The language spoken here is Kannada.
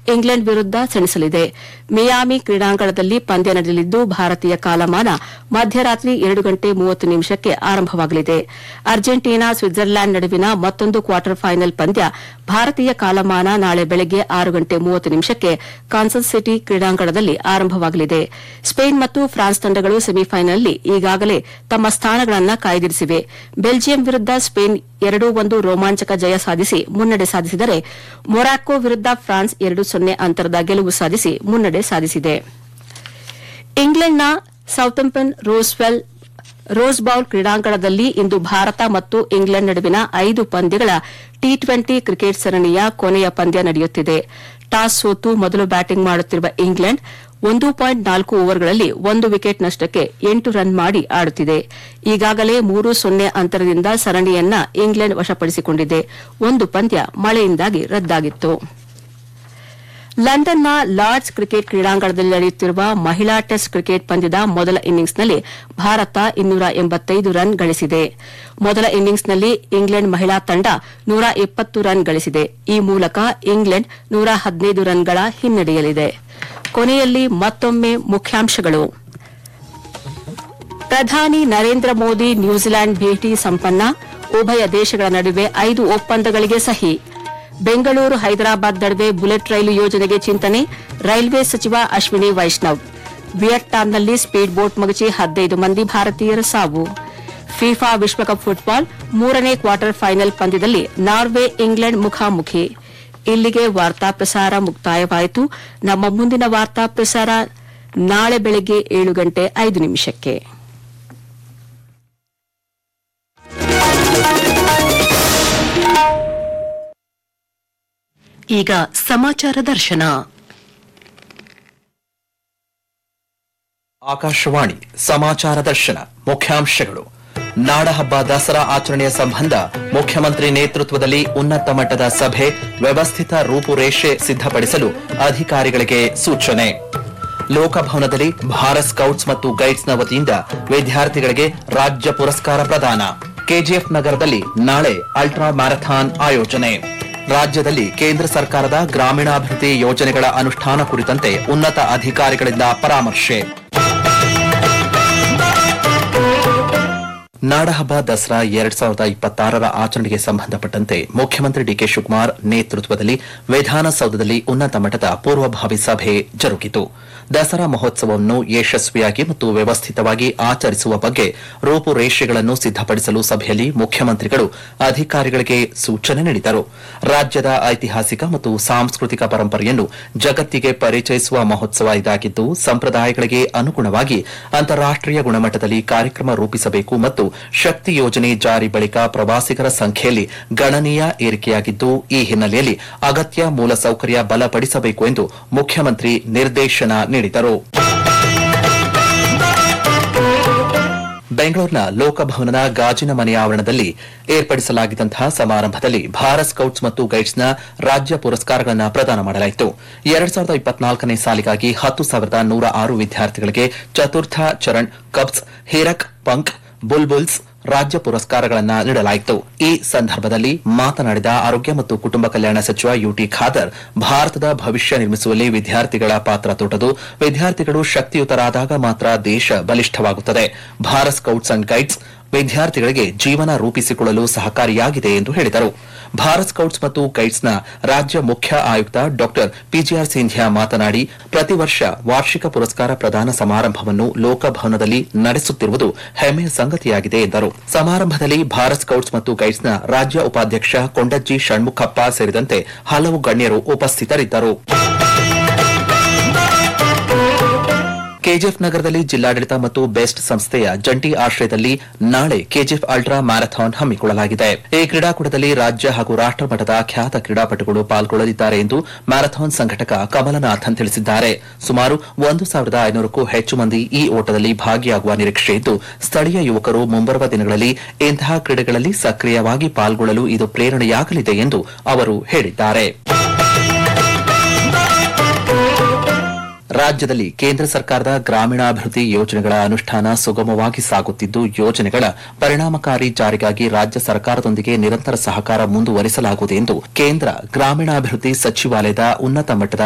ಇಂಗ್ಲೆಂಡ್ ವಿರುದ್ಧ ಸೆಣಸಲಿದೆ ಮಿಯಾಮಿ ಕ್ರೀಡಾಂಗಣದಲ್ಲಿ ಪಂದ್ಯ ನಡೆಯಲಿದ್ದು ಭಾರತೀಯ ಕಾಲಮಾನ ಮಧ್ಯರಾತ್ರಿ ಎರಡು ಗಂಟೆ ಮೂವತ್ತು ನಿಮಿಷಕ್ಕೆ ಆರಂಭವಾಗಲಿದೆ ಅರ್ಜೆಂಟೀನಾ ಸ್ವಿಟ್ಜರ್ಲ್ಯಾಂಡ್ ನಡುವಿನ ಮತ್ತೊಂದು ಕ್ವಾರ್ಟರ್ ಫೈನಲ್ ಪಂದ್ಯ ಭಾರತೀಯ ಕಾಲಮಾನ ನಾಳೆ ಬೆಳಗ್ಗೆ ಆರು ಗಂಟೆ ಮೂವತ್ತು ನಿಮಿಷಕ್ಕೆ ಕಾನ್ಸಸ್ ಸಿಟಿ ಕ್ರೀಡಾಂಗಣದಲ್ಲಿ ಆರಂಭವಾಗಲಿದೆ ಸ್ಪೇನ್ ಮತ್ತು ಫ್ರಾನ್ಸ್ ತಂಡಗಳು ಸೆಮಿಫೈನಲ್ನಲ್ಲಿ ಈಗಾಗಲೇ ತಮ್ಮ ಸ್ಥಾನಗಳನ್ನು ಕಾಯ್ದಿರಿಸಿವೆ ಬೆಲ್ಜಿಯಂ ವಿರುದ್ಧ ಸ್ಪೇನ್ ಎರಡೂ ಒಂದು ರೋಮಾಂಚಕ ಜಯ ಸಾಧಿಸಿ ಮುನ್ನಡೆ ಸಾಧಿಸಿದರೆ ಮೊರಾಕೊ ವಿರುದ್ಧ ಫ್ರಾನ್ಸ್ ಎರಡು ಸೊನ್ನೆ ಅಂತರದ ಗೆಲುವು ಸಾಧಿಸಿ ಮುನ್ನಡೆ ಸಾಧಿಸಿದೆ ಇಂಗ್ಲೆಂಡ್ನ ಸೌಥಂಪ್ಟನ್ ರೋಸ್ವೆಲ್ ರೋಸ್ ಬೌಲ್ ಕ್ರೀಡಾಂಗಣದಲ್ಲಿ ಇಂದು ಭಾರತ ಮತ್ತು ಇಂಗ್ಲೆಂಡ್ ನಡುವಿನ ಐದು ಪಂದ್ಯಗಳ ಟಿ ಟ್ವೆಂಟಿ ಕ್ರಿಕೆಟ್ ಸರಣಿಯ ಕೊನೆಯ ಪಂದ್ಯ ನಡೆಯುತ್ತಿದೆ ಟಾಸ್ ಸೋತು ಮೊದಲು ಬ್ಯಾಟಿಂಗ್ ಮಾಡುತ್ತಿರುವ ಇಂಗ್ಲೆಂಡ್ ಒಂದು ಪಾಯಿಂಟ್ ನಾಲ್ಕು ಓವರ್ಗಳಲ್ಲಿ ಒಂದು ವಿಕೆಟ್ ನಷ್ಟಕ್ಕೆ ಎಂಟು ರನ್ ಮಾಡಿ ಆಡುತ್ತಿದೆ ಈಗಾಗಲೇ ಮೂರು ಸೊನ್ನೆ ಅಂತರದಿಂದ ಸರಣಿಯನ್ನ ಇಂಗ್ಲೆಂಡ್ ವಶಪಡಿಸಿಕೊಂಡಿದೆ ಒಂದು ಪಂದ್ಯ ಮಳೆಯಿಂದಾಗಿ ರದ್ದಾಗಿತ್ತು ಲಂಡನ್ನ ಲಾರ್ಡ್ಸ್ ಕ್ರಿಕೆಟ್ ಕ್ರೀಡಾಂಗಣದಲ್ಲಿ ನಡೆಯುತ್ತಿರುವ ಮಹಿಳಾ ಟೆಸ್ಟ್ ಕ್ರಿಕೆಟ್ ಪಂದ್ಯದ ಮೊದಲ ಇನ್ನಿಂಗ್ಸ್ನಲ್ಲಿ ಭಾರತ ಇನ್ನೂರ ಎಂಬತ್ತೈದು ರನ್ ಗಳಿಸಿದೆ ಮೊದಲ ಇನ್ನಿಂಗ್ಸ್ನಲ್ಲಿ ಇಂಗ್ಲೆಂಡ್ ಮಹಿಳಾ ತಂಡ ನೂರ ಎಪ್ಪತ್ತು ರನ್ ಗಳಿಸಿದೆ ಈ ಮೂಲಕ ಇಂಗ್ಲೆಂಡ್ ನೂರ ಹದಿನೈದು ರನ್ಗಳ ಹಿನ್ನಡೆಯಲಿದೆ ಕೊನೆಯಲ್ಲಿ ಮತ್ತೊಮ್ಮೆ ಮುಖ್ಯಾಂಶಗಳು ಪ್ರಧಾನಿ ನರೇಂದ್ರ ಮೋದಿ ನ್ಯೂಜಿಲೆಂಡ್ ಭೇಟಿ ಸಂಪನ್ನ ಉಭಯ ದೇಶಗಳ ನಡುವೆ ಐದು ಒಪ್ಪಂದಗಳಿಗೆ ಸಹಿ ಬೆಂಗಳೂರು ಹೈದರಾಬಾದ್ ನಡುವೆ ಬುಲೆಟ್ ರೈಲು ಯೋಜನೆಗೆ ಚಿಂತನೆ ರೈಲ್ವೆ ಸಚಿವ ಅಶ್ವಿನಿ ವೈಷ್ಣವ್ ವಿಯಟ್ನಾಂನಲ್ಲಿ ಸ್ಪೀಡ್ ಬೋಟ್ ಮಗುಚಿ ಹದಿನೈದು ಮಂದಿ ಭಾರತೀಯರ ಸಾವು ಫಿಫಾ ವಿಶ್ವಕಪ್ ಫುಟ್ಬಾಲ್ ಮೂರನೇ ಕ್ವಾರ್ಟರ್ ಫೈನಲ್ ಪಂದ್ಯದಲ್ಲಿ ನಾರ್ವೆ ಇಂಗ್ಲೆಂಡ್ ಮುಖಾಮುಖಿ ಇಲ್ಲಿಗೆ ವಾರ್ತಾ ಪ್ರಸಾರ ಮುಕ್ತಾಯವಾಯಿತು ನಮ್ಮ ಮುಂದಿನ ವಾರ್ತಾ ಪ್ರಸಾರ ನಾಳೆ ಬೆಳಗ್ಗೆ ಏಳು ಗಂಟೆ ಐದು ನಿಮಿಷಕ್ಕೆ ಈಗ ಸಮಾಚಾರ ದರ್ಶನ ಆಕಾಶವಾಣಿ ಸಮಾಚಾರ ದರ್ಶನ ಮುಖ್ಯಾಂಶಗಳು ನಾಡಹಬ್ಬ ದಸರಾ ಆಚರಣೆಯ ಸಂಬಂಧ ಮುಖ್ಯಮಂತ್ರಿ ನೇತೃತ್ವದಲ್ಲಿ ಉನ್ನತ ಮಟ್ಟದ ಸಭೆ ವ್ಯವಸ್ಥಿತ ರೂಪುರೇಷೆ ಸಿದ್ಧಪಡಿಸಲು ಅಧಿಕಾರಿಗಳಿಗೆ ಸೂಚನೆ ಲೋಕಭವನದಲ್ಲಿ ಭಾರತ್ ಸ್ಕೌಟ್ಸ್ ಮತ್ತು ಗೈಡ್ಸ್ನ ವತಿಯಿಂದ ವಿದ್ಯಾರ್ಥಿಗಳಿಗೆ ರಾಜ್ಯ ಪುರಸ್ಕಾರ ಪ್ರದಾನ ಕೆಜಿಎಫ್ ನಗರದಲ್ಲಿ ನಾಳೆ ಅಲ್ಟ್ರಾ ಮ್ಯಾರಥಾನ್ ಆಯೋಜನೆ ರಾಜ್ಯದಲ್ಲಿ ಕೇಂದ್ರ ಸರ್ಕಾರದ ಗ್ರಾಮೀಣಾಭಿವೃದ್ಧಿ ಯೋಜನೆಗಳ ಅನುಷ್ಠಾನ ಕುರಿತಂತೆ ಉನ್ನತ ಅಧಿಕಾರಿಗಳಿಂದ ಪರಾಮರ್ಶೆ ನಾಡಹಬ್ಬ ದಸರಾ ಎರಡ್ ಸಾವಿರದ ಇಪ್ಪತ್ತಾರರ ಆಚರಣೆಗೆ ಸಂಬಂಧಪಟ್ಟಂತೆ ಮುಖ್ಯಮಂತ್ರಿ ಡಿಕೆ ಶಿವಕುಮಾರ್ ನೇತೃತ್ವದಲ್ಲಿ ವಿಧಾನಸೌಧದಲ್ಲಿ ಉನ್ನತ ಮಟ್ಟದ ಪೂರ್ವಭಾವಿ ಸಭೆ ಜರುಗಿತು ದಸರಾ ಮಹೋತ್ಸವವನ್ನು ಯಶಸ್ವಿಯಾಗಿ ಮತ್ತು ವ್ಯವಸ್ಥಿತವಾಗಿ ಆಚರಿಸುವ ಬಗ್ಗೆ ರೂಪುರೇಷೆಗಳನ್ನು ಸಿದ್ಧಪಡಿಸಲು ಸಭೆಯಲ್ಲಿ ಮುಖ್ಯಮಂತ್ರಿಗಳು ಅಧಿಕಾರಿಗಳಿಗೆ ಸೂಚನೆ ನೀಡಿದರು ರಾಜ್ಯದ ಐತಿಹಾಸಿಕ ಮತ್ತು ಸಾಂಸ್ಕೃತಿಕ ಪರಂಪರೆಯನ್ನು ಜಗತ್ತಿಗೆ ಪರಿಚಯಿಸುವ ಮಹೋತ್ಸವ ಇದಾಗಿದ್ದು ಸಂಪ್ರದಾಯಗಳಿಗೆ ಅನುಗುಣವಾಗಿ ಅಂತಾರಾಷ್ಟೀಯ ಗುಣಮಟ್ಟದಲ್ಲಿ ಕಾರ್ಯಕ್ರಮ ರೂಪಿಸಬೇಕು ಮತ್ತು ಶಕ್ತಿ ಯೋಜನೆ ಜಾರಿ ಬಳಿಕ ಪ್ರವಾಸಿಗರ ಸಂಖ್ಯೆಯಲ್ಲಿ ಗಣನೀಯ ಏರಿಕೆಯಾಗಿದ್ದು ಈ ಹಿನ್ನೆಲೆಯಲ್ಲಿ ಅಗತ್ಯ ಮೂಲಸೌಕರ್ಯ ಬಲಪಡಿಸಬೇಕು ಎಂದು ಮುಖ್ಯಮಂತ್ರಿ ನಿರ್ದೇಶನ ನೀಡಿದರು ಬೆಂಗಳೂರಿನ ಲೋಕಭವನದ ಗಾಜಿನ ಮನೆ ಆವರಣದಲ್ಲಿ ಏರ್ಪಡಿಸಲಾಗಿದ್ದಂತಹ ಸಮಾರಂಭದಲ್ಲಿ ಭಾರತ್ ಸ್ಕೌಟ್ಸ್ ಮತ್ತು ಗೈಡ್ಸ್ನ ರಾಜ್ಯ ಪುರಸ್ಕಾರಗಳನ್ನು ಪ್ರದಾನ ಮಾಡಲಾಯಿತು ಎರಡ್ ಸಾವಿರದ ಇಪ್ಪತ್ನಾಲ್ಕನೇ ಸಾಲಿಗಾಗಿ ಹತ್ತು ಸಾವಿರದ ನೂರ ಆರು ವಿದ್ಯಾರ್ಥಿಗಳಿಗೆ ಚತುರ್ಥ ಚರಣ್ ಕಬ್ಸ್ ಹೀರಕ್ ಪಂಕ್ ಬುಲ್ಬುಲ್ಸ್ ರಾಜ್ಯ ಪುರಸ್ಕಾರಗಳನ್ನು ನೀಡಲಾಯಿತು ಈ ಸಂದರ್ಭದಲ್ಲಿ ಮಾತನಾಡಿದ ಆರೋಗ್ಯ ಮತ್ತು ಕುಟುಂಬ ಕಲ್ಯಾಣ ಸಚಿವ ಯುಟಿ ಖಾದರ್ ಭಾರತದ ಭವಿಷ್ಯ ನಿರ್ಮಿಸುವಲ್ಲಿ ವಿದ್ಯಾರ್ಥಿಗಳ ಪಾತ್ರ ದೊಡ್ಡದು ವಿದ್ಯಾರ್ಥಿಗಳು ಶಕ್ತಿಯುತರಾದಾಗ ಮಾತ್ರ ದೇಶ ಬಲಿಷ್ಠವಾಗುತ್ತದೆ ಭಾರತ್ ಸ್ಕೌಟ್ಸ್ ಅಂಡ್ ಗೈಡ್ಸ್ ವಿದ್ಯಾರ್ಥಿಗಳಿಗೆ ಜೀವನ ರೂಪಿಸಿಕೊಳ್ಳಲು ಸಹಕಾರಿಯಾಗಿದೆ ಎಂದು ಹೇಳಿದರು ಭಾರತ್ ಸ್ಕೌಟ್ಸ್ ಮತ್ತು ಗೈಡ್ಸ್ನ ರಾಜ್ಯ ಮುಖ್ಯ ಆಯುಕ್ತ ಡಾಕ್ಟರ್ ಪಿಜಿಆರ್ ಸಿಂಧ್ಯಾ ಮಾತನಾಡಿ ಪ್ರತಿ ವರ್ಷ ವಾರ್ಷಿಕ ಪುರಸ್ಕಾರ ಪ್ರದಾನ ಸಮಾರಂಭವನ್ನು ಲೋಕಭವನದಲ್ಲಿ ನಡೆಸುತ್ತಿರುವುದು ಹೆಮ್ಮೆಯ ಸಂಗತಿಯಾಗಿದೆ ಎಂದರು ಸಮಾರಂಭದಲ್ಲಿ ಭಾರತ್ ಸ್ಕೌಟ್ಸ್ ಮತ್ತು ಗೈಡ್ಸ್ನ ರಾಜ್ಯ ಉಪಾಧ್ಯಕ್ಷ ಕೊಂಡಜ್ಜಿ ಷಣ್ಮುಖಪ್ಪ ಸೇರಿದಂತೆ ಹಲವು ಗಣ್ಯರು ಉಪಸ್ಥಿತರಿದ್ದರು ಕೆಜಿಎಫ್ ನಗರದಲ್ಲಿ ಜಿಲ್ಲಾಡಳಿತ ಮತ್ತು ಬೆಸ್ಟ್ ಸಂಸ್ಥೆಯ ಜಂಟಿ ಆಶ್ರಯದಲ್ಲಿ ನಾಳೆ ಕೆಜಿಎಫ್ ಅಲ್ಟ್ರಾ ಮ್ಯಾರಥಾನ್ ಹಮ್ಮಿಕೊಳ್ಳಲಾಗಿದೆ ಈ ಕ್ರೀಡಾಕೂಟದಲ್ಲಿ ರಾಜ್ಯ ಹಾಗೂ ರಾಷ್ಟ್ರ ಮಟ್ಟದ ಖ್ಯಾತ ಕ್ರೀಡಾಪಟುಗಳು ಪಾಲ್ಗೊಳ್ಳಲಿದ್ದಾರೆ ಎಂದು ಮ್ಯಾರಥಾನ್ ಸಂಘಟಕ ಕಮಲನಾಥನ್ ತಿಳಿಸಿದ್ದಾರೆ ಸುಮಾರು ಒಂದು ಸಾವಿರದ ಐನೂರಕ್ಕೂ ಹೆಚ್ಚು ಮಂದಿ ಈ ಓಟದಲ್ಲಿ ಭಾಗಿಯಾಗುವ ನಿರೀಕ್ಷೆ ಇದ್ದು ಸ್ಥಳೀಯ ಯುವಕರು ಮುಂಬರುವ ದಿನಗಳಲ್ಲಿ ಇಂತಹ ಕ್ರೀಡೆಗಳಲ್ಲಿ ಸಕ್ರಿಯವಾಗಿ ಪಾಲ್ಗೊಳ್ಳಲು ಇದು ಪ್ರೇರಣೆಯಾಗಲಿದೆ ಎಂದು ಅವರು ಹೇಳಿದ್ದಾರೆ ರಾಜ್ಯದಲ್ಲಿ ಕೇಂದ್ರ ಸರ್ಕಾರದ ಗ್ರಾಮೀಣಾಭಿವೃದ್ಧಿ ಯೋಜನೆಗಳ ಅನುಷ್ಠಾನ ಸುಗಮವಾಗಿ ಸಾಗುತ್ತಿದ್ದು ಯೋಜನೆಗಳ ಪರಿಣಾಮಕಾರಿ ಜಾರಿಗಾಗಿ ರಾಜ್ಯ ಸರ್ಕಾರದೊಂದಿಗೆ ನಿರಂತರ ಸಹಕಾರ ಮುಂದುವರಿಸಲಾಗುವುದು ಎಂದು ಕೇಂದ್ರ ಗ್ರಾಮೀಣಾಭಿವೃದ್ಧಿ ಸಚಿವಾಲಯದ ಉನ್ನತ ಮಟ್ಟದ